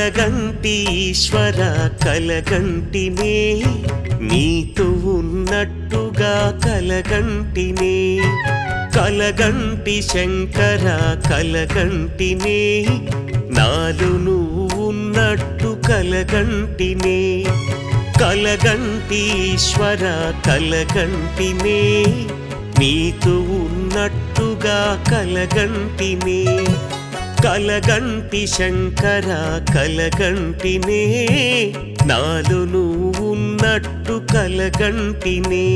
కలగంటి ఈశ్వర కలగంటినే నీతో ఉన్నట్టుగా కలగంటినే కలగంటి శంకర కలగంటినే నాలో నువ్వు ఉన్నట్టు కలగంటినే కలగంటి ఈశ్వర కలగంటినే నీతో ఉన్నట్టుగా కలగంటినే కలగంటి శంకర కలగంటినే నాలో నువ్వు ఉన్నట్టు కలగంటినే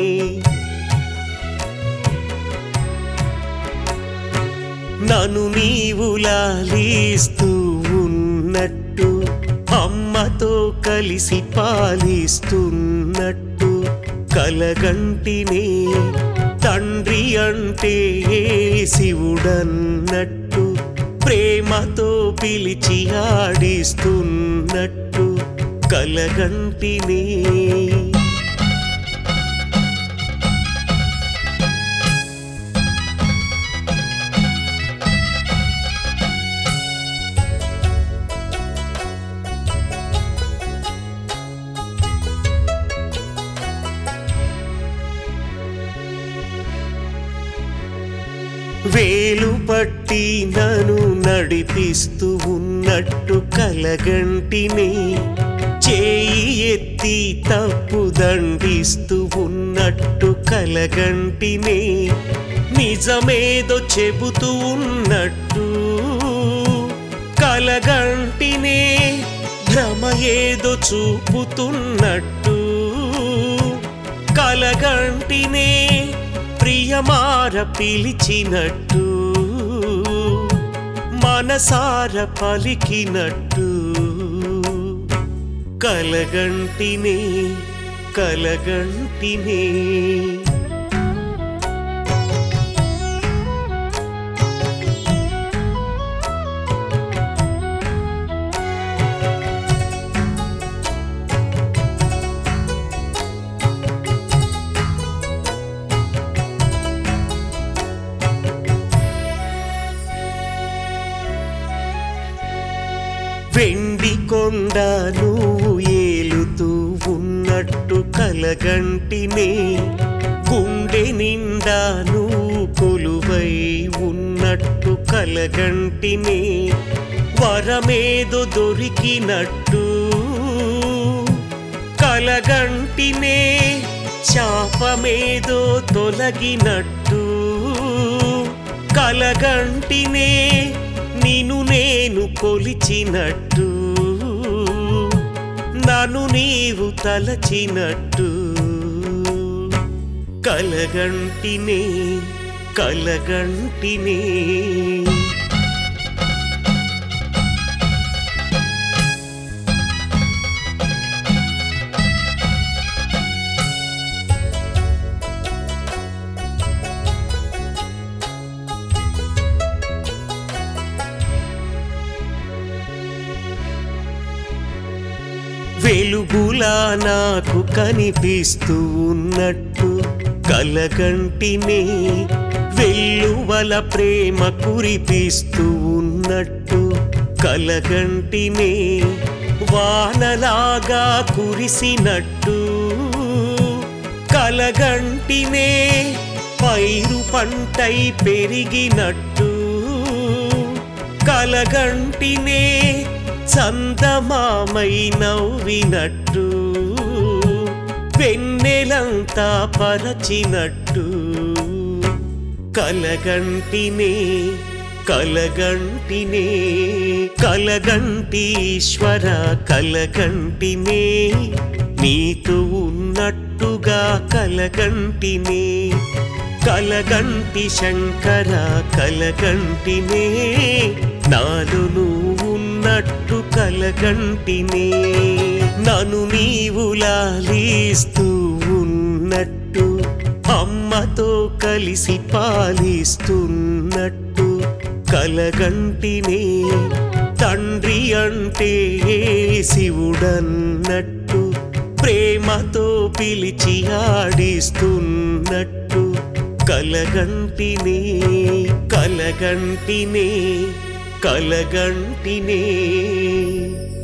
నన్ను నీవు లాలిస్తూ ఉన్నట్టు అమ్మతో కలిసి పాలిస్తున్నట్టు కలగంటినే తండ్రి అంటే శివుడన్నట్టు ప్రేమతో పిలిచి ఆడిస్తున్నట్టు కలగంటినే వేలు పట్టి నన్ను నడిపిస్తూ ఉన్నట్టు కలగంటినే చేయి ఎత్తి తప్పు దండిస్తూ ఉన్నట్టు కలగంటినే నిజమేదో చెబుతూ ఉన్నట్టు కలగంటినే భ్రమ ఏదో చూపుతున్నట్టు కలగంటినే ప్రియమార పిలిచినట్టు మనసార పలికినట్టు కలగంటినే కలగంటినే వెండి కొండ నువ్వు ఏలుతూ ఉన్నట్టు కలగంటినే గుండె నిండా నువ్వు కొలువై ఉన్నట్టు కలగంటినే వరమేదో దొరికినట్టు కలగంటినే శాపమేదో తొలగినట్టు కలగంటినే నిన్ను నేను కొలిచినట్టు నన్ను నీవు తలచినట్టు కలగంటినే కలగంటినే వెలుగులా నాకు కనిపిస్తూ ఉన్నట్టు కలగంటినే వెల్లువల ప్రేమ కురిపిస్తూ ఉన్నట్టు కలగంటినే వానలాగా కురిసినట్టు కలగంటినే పైరు పంటై పెరిగినట్టు కలగంటినే చందమామై నవ్వినట్టు వెన్నెలంతా పరచినట్టు కలగంటినే కలగంటినే కలగంటి ఈశ్వర కలగంటినే నీతో ఉన్నట్టుగా కలగంటినే కలగంటి శంకర కలగంటినే నాలో నువ్వు ఉన్నట్టు కలగంటినే నన్ను నీవు లాలిస్తూ ఉన్నట్టు అమ్మతో కలిసి పాలిస్తున్నట్టు కలగంటినే తండ్రి అంటే శివుడన్నట్టు ప్రేమతో పిలిచి ఆడిస్తున్నట్టు కలగంటినే కలగంటినే కలగంటినే